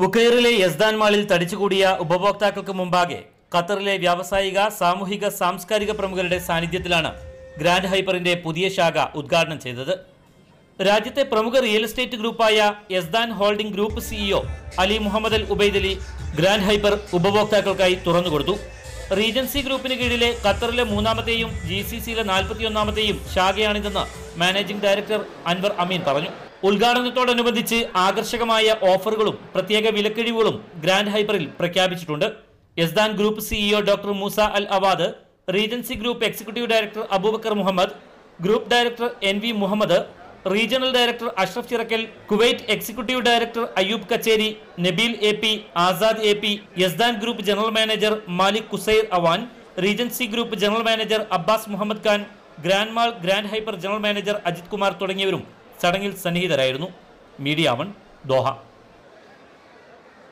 ബുക്കൈറിലെ യസ്ദാൻ മാളിൽ തടിച്ചുകൂടിയ ഉപഭോക്താക്കൾക്ക് മുമ്പാകെ ഖത്തറിലെ വ്യാവസായിക സാമൂഹിക സാംസ്കാരിക പ്രമുഖരുടെ സാന്നിധ്യത്തിലാണ് ഗ്രാൻഡ് ഹൈപ്പറിന്റെ പുതിയ ശാഖ ഉദ്ഘാടനം ചെയ്തത് രാജ്യത്തെ പ്രമുഖ റിയൽ എസ്റ്റേറ്റ് ഗ്രൂപ്പായ Yazdan holding group CEO Ali Muhammad Al Ubaidli grand hyper ഉപഭോക്താക്കൾക്കായി തുറന്നുകൊടുത്തു റീജൻസി ഗ്രൂപ്പിന് കീഴിലെ ഖത്തറിലെ മൂന്നാമത്തെയും ജി സി സിയിലെ നാൽപ്പത്തിയൊന്നാമത്തെയും ശാഖയാണിതെന്ന് മാനേജിംഗ് ഡയറക്ടർ അൻവർ അമീൻ പറഞ്ഞു ഉദ്ഘാടനത്തോടനുബന്ധിച്ച് ആകർഷകമായ ഓഫറുകളും പ്രത്യേക വിലക്കിഴിവുകളും ഗ്രാൻഡ് ഹൈപ്പറിൽ പ്രഖ്യാപിച്ചിട്ടുണ്ട് Yazdan group CEO doctor Musa Al Awad Regency group executive director Abubacker Muhammad group director N V Muhammad regional director Ashraf Chirakkal Kuwait executive director Ayyub Kacheri Nabeel A P Azad A P Yazdan group general manager Malik Kusair Awan Regency group general manager Abbas Muhammad Khan grand mall grand hyper general manager Ajith Kumar തുടങ്ങിയവരും ചടങ്ങിൽ സന്നിഹിതരായിരുന്നു media one Doha